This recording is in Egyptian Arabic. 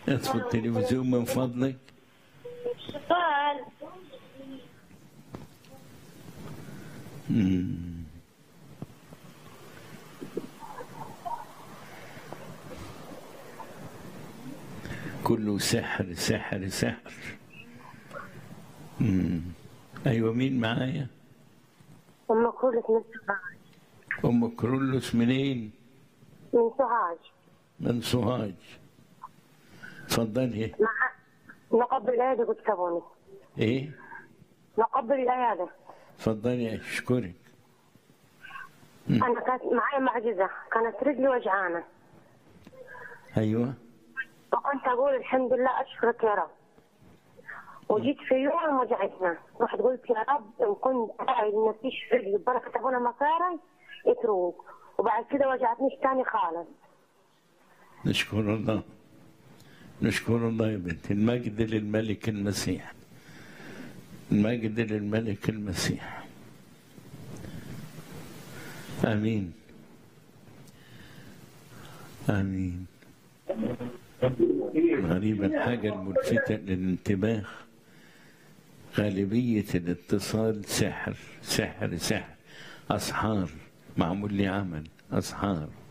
اطفي التلفزيون من فضلك قال مم. كله سحر سحر سحر مم. ايوه مين معايا أم كلك من سوهاج ام كرولوس منين من سوهاج من سوهاج اتفضلي مع نقبل العيادة قلت كابوني ايه نقبل العيادة اتفضلي اشكرك أنا كانت معي معجزة كانت رجلي وجعانة ايوه وكنت أقول الحمد لله أشكرك يا رب وجيت في يوم وجعتنا رحت قلت يا رب إن كنت قاعد ما فيش رجلي بركة أبونا مكاري اتروك وبعد كده وجعتنيش تاني خالص نشكر الله نشكر الله يا بنتي المجد للملك المسيح المجد للملك المسيح امين امين غريبة الحاجة الملفتة للانتباه غالبية الاتصال سحر سحر سحر أسحار معمول لي عمل أسحار